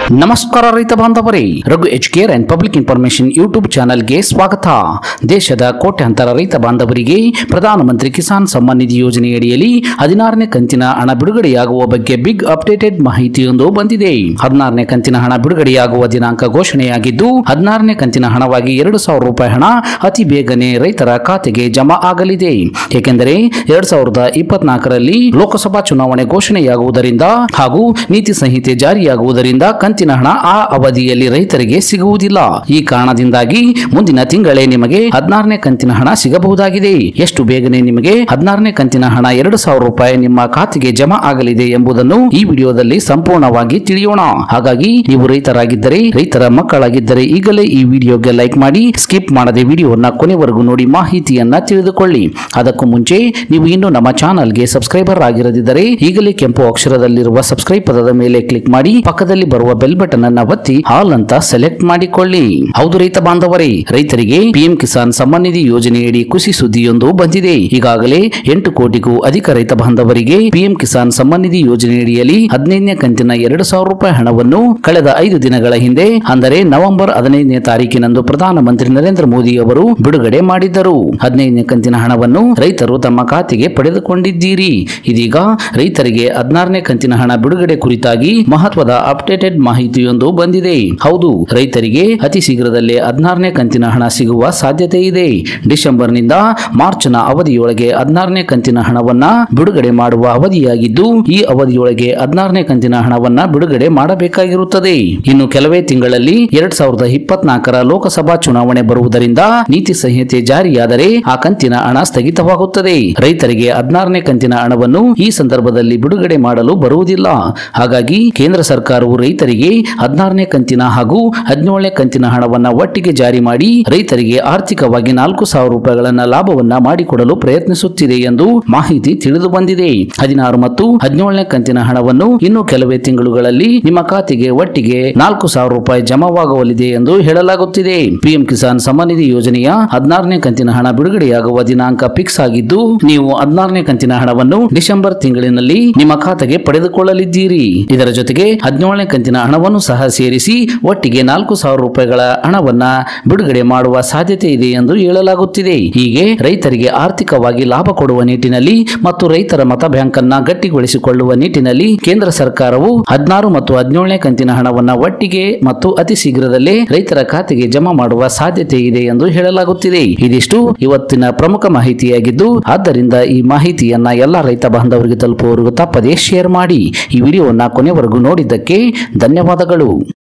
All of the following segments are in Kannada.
ನಮಸ್ಕಾರ ರೈತ ಬಾಂಧವರೇ Raghu H care and public information YouTube ಚಾನೆಲ್ಗೆ ಸ್ವಾಗತ ದೇಶದ ಕೋಟ್ಯಾಂತರ ರೈತ ಬಾಂಧವರಿಗೆ ಪ್ರಧಾನಮಂತ್ರಿ ಕಿಸಾನ್ ಸಮ್ಮಾನ್ ನಿಧಿ ಯೋಜನೆಯಡಿಯಲ್ಲಿ ಹದಿನಾರನೇ ಕಂತಿನ ಹಣ ಬಿಡುಗಡೆಯಾಗುವ ಬಗ್ಗೆ ಬಿಗ್ ಅಪ್ಡೇಟೆಡ್ ಮಾಹಿತಿಯೊಂದು ಬಂದಿದೆ ಹದಿನಾರನೇ ಕಂತಿನ ಹಣ ಬಿಡುಗಡೆಯಾಗುವ ದಿನಾಂಕ ಘೋಷಣೆಯಾಗಿದ್ದು ಹದಿನಾರನೇ ಕಂತಿನ ಹಣವಾಗಿ ಎರಡು ಸಾವಿರ ರೂಪಾಯಿ ಹಣ ಅತಿ ಬೇಗನೆ ರೈತರ ಖಾತೆಗೆ ಜಮಾ ಆಗಲಿದೆ ಏಕೆಂದರೆ ಎರಡ್ ಸಾವಿರದ ಇಪ್ಪತ್ನಾಲ್ಕರಲ್ಲಿ ಲೋಕಸಭಾ ಚುನಾವಣೆ ಘೋಷಣೆಯಾಗುವುದರಿಂದ ಹಾಗೂ ನೀತಿ ಸಂಹಿತೆ ಜಾರಿಯಾಗುವುದರಿಂದ ಕಂತಿನ ಹಣ ಆ ಅವಧಿಯಲ್ಲಿ ರೈತರಿಗೆ ಸಿಗುವುದಿಲ್ಲ ಈ ಕಾರಣದಿಂದಾಗಿ ಮುಂದಿನ ತಿಂಗಳೇ ನಿಮಗೆ ಹದಿನಾರನೇ ಕಂತಿನ ಹಣ ಸಿಗಬಹುದಾಗಿದೆ ಎಷ್ಟು ಬೇಗನೆ ನಿಮಗೆ ಹದಿನಾರನೇ ಕಂತಿನ ಹಣ ಎರಡು ಸಾವಿರ ರೂಪಾಯಿ ನಿಮ್ಮ ಖಾತೆಗೆ ಜಮಾ ಆಗಲಿದೆ ಎಂಬುದನ್ನು ಈ ವಿಡಿಯೋದಲ್ಲಿ ಸಂಪೂರ್ಣವಾಗಿ ತಿಳಿಯೋಣ ಹಾಗಾಗಿ ನೀವು ರೈತರಾಗಿದ್ದರೆ ರೈತರ ಮಕ್ಕಳಾಗಿದ್ದರೆ ಈಗಲೇ ಈ ವಿಡಿಯೋಗೆ ಲೈಕ್ ಮಾಡಿ ಸ್ಕಿಪ್ ಮಾಡದೆ ವಿಡಿಯೋನ ಕೊನೆವರೆಗೂ ನೋಡಿ ಮಾಹಿತಿಯನ್ನ ತಿಳಿದುಕೊಳ್ಳಿ ಅದಕ್ಕೂ ಮುಂಚೆ ನೀವು ಇನ್ನು ನಮ್ಮ ಚಾನಲ್ಗೆ ಸಬ್ಸ್ಕ್ರೈಬರ್ ಆಗಿರದಿದ್ದರೆ ಈಗಲೇ ಕೆಂಪು ಅಕ್ಷರದಲ್ಲಿರುವ ಸಬ್ಸ್ಕ್ರೈಬ್ ಪದದ ಮೇಲೆ ಕ್ಲಿಕ್ ಮಾಡಿ ಪಕ್ಕದಲ್ಲಿ ಬರುವ ಬೆಲ್ ಬಟನ್ ಅನ್ನ ಒತ್ತಿ ಆಲ್ ಅಂತ ಸೆಲೆಕ್ಟ್ ಮಾಡಿಕೊಳ್ಳಿ ಹೌದು ರೈತ ಬಾಂಧವರೇ ರೈತರಿಗೆ ಪಿಎಂ ಕಿಸಾನ್ ಸಮ್ಮಾನ್ ನಿಧಿ ಯೋಜನೆಯಡಿ ಖುಷಿ ಸುದ್ದಿಯೊಂದು ಬಂದಿದೆ ಈಗಾಗಲೇ ಎಂಟು ಕೋಟಿಗೂ ಅಧಿಕ ರೈತ ಬಾಂಧವರಿಗೆ ಪಿಎಂ ಕಿಸಾನ್ ಸಮ್ಮಾನ್ ನಿಧಿ ಯೋಜನೆಯಡಿಯಲ್ಲಿ ಹದಿನೈದನೇ ಕಂತಿನ ಎರಡು ಸಾವಿರ ರೂಪಾಯಿ ಹಣವನ್ನು ಕಳೆದ ಐದು ದಿನಗಳ ಹಿಂದೆ ಅಂದರೆ ನವೆಂಬರ್ ಹದಿನೈದನೇ ತಾರೀಕಿನಂದು ಪ್ರಧಾನಮಂತ್ರಿ ನರೇಂದ್ರ ಮೋದಿ ಅವರು ಬಿಡುಗಡೆ ಮಾಡಿದ್ದರು ಹದಿನೈದನೇ ಕಂತಿನ ಹಣವನ್ನು ರೈತರು ತಮ್ಮ ಖಾತೆಗೆ ಪಡೆದುಕೊಂಡಿದ್ದೀರಿ ಇದೀಗ ರೈತರಿಗೆ ಹದಿನಾರನೇ ಕಂತಿನ ಹಣ ಬಿಡುಗಡೆ ಕುರಿತಾಗಿ ಮಹತ್ವದ ಅಪ್ಡೇಟೆಡ್ ಮಾಹಿತಿಯೊಂದು ಬಂದಿದೆ ಹೌದು ರೈತರಿಗೆ ಅತಿ ಶೀಘ್ರದಲ್ಲೇ ಹದಿನಾರನೇ ಕಂತಿನ ಹಣ ಸಿಗುವ ಸಾಧ್ಯತೆ ಇದೆ ಡಿಸೆಂಬರ್ನಿಂದ ಮಾರ್ಚ್ನ ಅವಧಿಯೊಳಗೆ ಹದಿನಾರನೇ ಕಂತಿನ ಹಣವನ್ನ ಬಿಡುಗಡೆ ಮಾಡುವ ಅವಧಿಯಾಗಿದ್ದು ಈ ಅವಧಿಯೊಳಗೆ ಹದಿನಾರನೇ ಕಂತಿನ ಹಣವನ್ನ ಬಿಡುಗಡೆ ಮಾಡಬೇಕಾಗಿರುತ್ತದೆ ಇನ್ನು ಕೆಲವೇ ತಿಂಗಳಲ್ಲಿ ಎರಡ್ ಸಾವಿರದ ಇಪ್ಪತ್ನಾಲ್ಕರ ಲೋಕಸಭಾ ಚುನಾವಣೆ ಬರುವುದರಿಂದ ನೀತಿ ಸಂಹಿತೆ ಜಾರಿಯಾದರೆ ಆ ಕಂತಿನ ಹಣ ಸ್ಥಗಿತವಾಗುತ್ತದೆ ರೈತರಿಗೆ ಹದಿನಾರನೇ ಕಂತಿನ ಹಣವನ್ನು ಈ ಸಂದರ್ಭದಲ್ಲಿ ಬಿಡುಗಡೆ ಮಾಡಲು ಬರುವುದಿಲ್ಲ ಹಾಗಾಗಿ ಕೇಂದ್ರ ಸರ್ಕಾರವು ರೈತರಿಗೆ ಹದಿನಾರನೇ ಕಂತಿನ ಹಾಗೂ ಹದಿನೇಳನೇ ಕಂತಿನ ಹಣವನ್ನ ಒಟ್ಟಿಗೆ ಜಾರಿ ಮಾಡಿ ರೈತರಿಗೆ ಆರ್ಥಿಕವಾಗಿ ನಾಲ್ಕು ಸಾವಿರ ರೂಪಾಯಿಗಳನ್ನ ಲಾಭವನ್ನ ಮಾಡಿಕೊಡಲು ಪ್ರಯತ್ನಿಸುತ್ತಿದೆ ಎಂದು ಮಾಹಿತಿ ತಿಳಿದು ಬಂದಿದೆ ಹದಿನಾರು ಮತ್ತು ಹದಿನೇಳನೇ ಕಂತಿನ ಹಣವನ್ನು ಇನ್ನು ಕೆಲವೇ ತಿಂಗಳುಗಳಲ್ಲಿ ನಿಮ್ಮ ಖಾತೆಗೆ ಒಟ್ಟಿಗೆ ನಾಲ್ಕು ಸಾವಿರ ರೂಪಾಯಿ ಜಮಾವಾಗಲಿದೆ ಎಂದು ಹೇಳಲಾಗುತ್ತಿದೆ ಪಿಎಂ ಕಿಸಾನ್ ಸಮ್ಮಾನ್ ನಿಧಿ ಯೋಜನೆಯ ಹದಿನಾರನೇ ಕಂತಿನ ಹಣ ಬಿಡುಗಡೆಯಾಗುವ ದಿನಾಂಕ ಫಿಕ್ಸ್ ಆಗಿದ್ದು ನೀವು ಹದಿನಾರನೇ ಕಂತಿನ ಹಣವನ್ನು ಡಿಸೆಂಬರ್ ತಿಂಗಳಿನಲ್ಲಿ ನಿಮ್ಮ ಖಾತೆಗೆ ಪಡೆದುಕೊಳ್ಳಲಿದ್ದೀರಿ ಇದರ ಜೊತೆಗೆ ಹದಿನೇಳನೇ ಕಂತಿನ ಹಣವನ್ನು ಸಹ ಸೇರಿಸಿ ಒಟ್ಟಿಗೆ ನಾಲ್ಕು ಸಾವಿರ ರೂಪಾಯಿಗಳ ಹಣವನ್ನ ಬಿಡುಗಡೆ ಮಾಡುವ ಸಾಧ್ಯತೆ ಇದೆ ಎಂದು ಹೇಳಲಾಗುತ್ತಿದೆ ಹೀಗೆ ರೈತರಿಗೆ ಆರ್ಥಿಕವಾಗಿ ಲಾಭ ಕೊಡುವ ನಿಟ್ಟಿನಲ್ಲಿ ಮತ್ತು ರೈತರ ಮತ ಬ್ಯಾಂಕ್ ಅನ್ನ ಗಟ್ಟಿಗೊಳಿಸಿಕೊಳ್ಳುವ ನಿಟ್ಟಿನಲ್ಲಿ ಕೇಂದ್ರ ಸರ್ಕಾರವು ಹದಿನಾರು ಮತ್ತು ಹದಿನೇಳನೇ ಕಂತಿನ ಹಣವನ್ನ ಒಟ್ಟಿಗೆ ಮತ್ತು ಅತಿ ಶೀಘ್ರದಲ್ಲೇ ರೈತರ ಖಾತೆಗೆ ಜಮಾ ಮಾಡುವ ಸಾಧ್ಯತೆ ಇದೆ ಎಂದು ಹೇಳಲಾಗುತ್ತಿದೆ ಇದಿಷ್ಟು ಇವತ್ತಿನ ಪ್ರಮುಖ ಮಾಹಿತಿಯಾಗಿದ್ದು ಆದ್ದರಿಂದ ಈ ಮಾಹಿತಿಯನ್ನ ಎಲ್ಲ ರೈತ ಬಾಂಧವರಿಗೆ ತಲುಪುವವರೆಗೂ ತಪ್ಪದೇ ಶೇರ್ ಮಾಡಿ ಈ ವಿಡಿಯೋವನ್ನ ಕೊನೆವರೆಗೂ ನೋಡಿದ್ದಕ್ಕೆ ಧನ್ಯವಾದಗಳು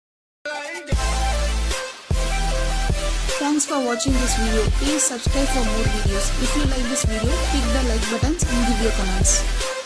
Thanks for watching this video. Please subscribe for more videos. If you like this video, click the like buttons and give your comments.